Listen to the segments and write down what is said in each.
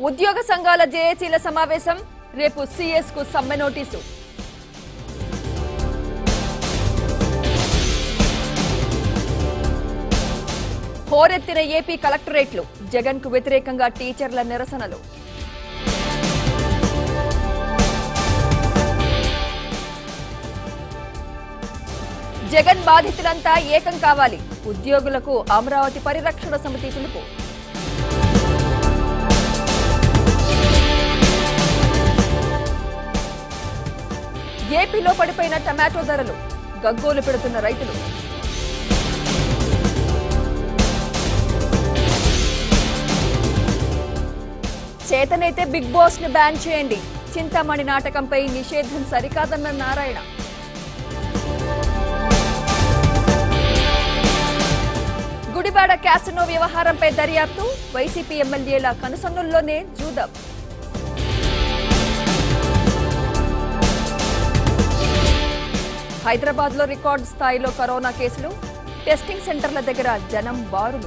ఉద్యోగ సంఘాల జేఏసీల సమావేశం రేపు సీఎస్ కు సమ్మె నోటీసు హోరెత్తిన ఏపీ కలెక్టరేట్లు జగన్ కు వ్యతిరేకంగా టీచర్ల నిరసనలు జగన్ బాధితులంతా ఏకం కావాలి ఉద్యోగులకు అమరావతి పరిరక్షణ సమితి పిలుపు ఏపీలో పడిపోయిన టమాటో ధరలు గగ్గోలు పెడుతున్న రైతులు చేతనైతే బిగ్ బాస్ ని బ్యాన్ చేయండి చింతామణి నాటకంపై నిషేధం సరికాదన్న నారాయణ గుడివాడ క్యాసినో వ్యవహారంపై దర్యాప్తు వైసీపీ ఎమ్మెల్యేల కనుసన్నుల్లోనే జూదం హైదరాబాద్ లో రికార్డు స్థాయిలో కరోనా కేసులు టెస్టింగ్ సెంటర్ల దగ్గర జనం బారులు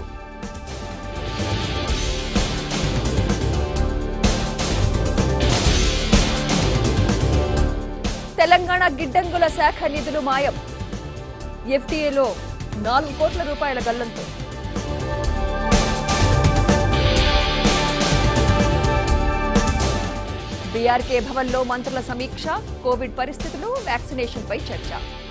తెలంగాణ గిడ్డంగుల శాఖ నిధులు మాయం ఎఫ్టీఏలో నాలుగు కోట్ల రూపాయల గల్లంతు బీఆర్కే భవన్లో మంత్రుల సమీక్ష కోవిడ్ పరిస్థితులు వ్యాక్సినేషన్పై చర్చ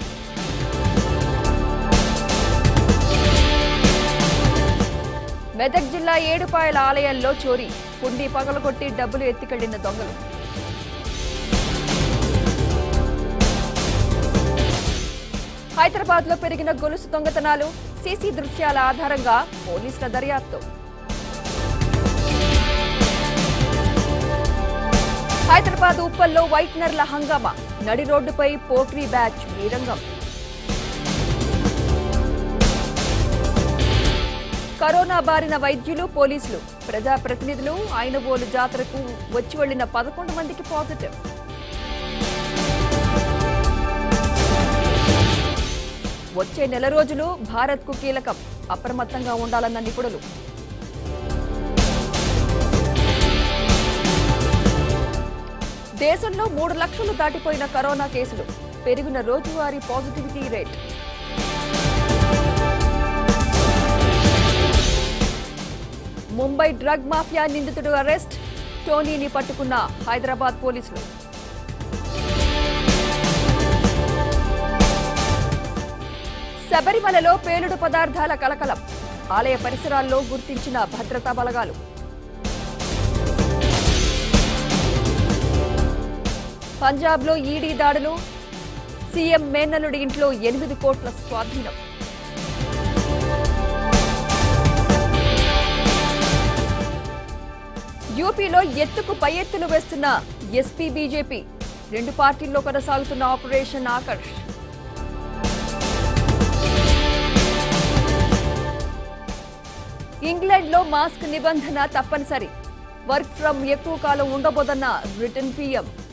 మెదక్ జిల్లా ఏడుపాయల ఆలయాల్లో చోరీ పుండి పగలగొట్టి డబ్బులు ఎత్తికెళ్లిన దొంగలు హైదరాబాద్ లో పెరిగిన గొలుసు దొంగతనాలు సీసీ దృశ్యాల ఆధారంగా పోలీసుల దర్యాప్తు హైదరాబాద్ ఉప్పల్లో వైట్నర్ల హంగామా నడి రోడ్డుపై పోక్రీ బ్యాచ్ వీరంగం కరోనా బారిన వైద్యులు పోలీసులు ప్రజాప్రతినిధులు ఆయనబోలు జాతరకు వచ్చి వెళ్లిన పదకొండు మందికి పాజిటివ్ వచ్చే నెల రోజులు భారత్కు కీలకం అప్రమత్తంగా ఉండాలన్న నిపుణులు దేశంలో మూడు లక్షలు దాటిపోయిన కరోనా కేసులు పెరిగిన రోజువారీ positivity rate Mumbai drug mafia నిందితుడు అరెస్ట్ టోనీని పట్టుకున్న హైదరాబాద్ పోలీసులు శబరిమలలో పేలుడు పదార్థాల కలకలం ఆలయ పరిసరాల్లో గుర్తించిన భద్రతా బలగాలు పంజాబ్లో ఈడీ దాడులు సీఎం మేనల్లుడి ఇంట్లో ఎనిమిది కోట్ల స్వాధీనం యూపీలో ఎత్తుకు పై ఎత్తులు వేస్తున్న ఎస్పీ బీజేపీ రెండు పార్టీల్లో కొనసాగుతున్న ఆపరేషన్ ఆకర్ష్ ఇంగ్లాండ్లో మాస్క్ నిబంధన తప్పనిసరి వర్క్ ఫ్రం ఎక్కువ కాలం ఉండబోదన్న బ్రిటన్ పీఎం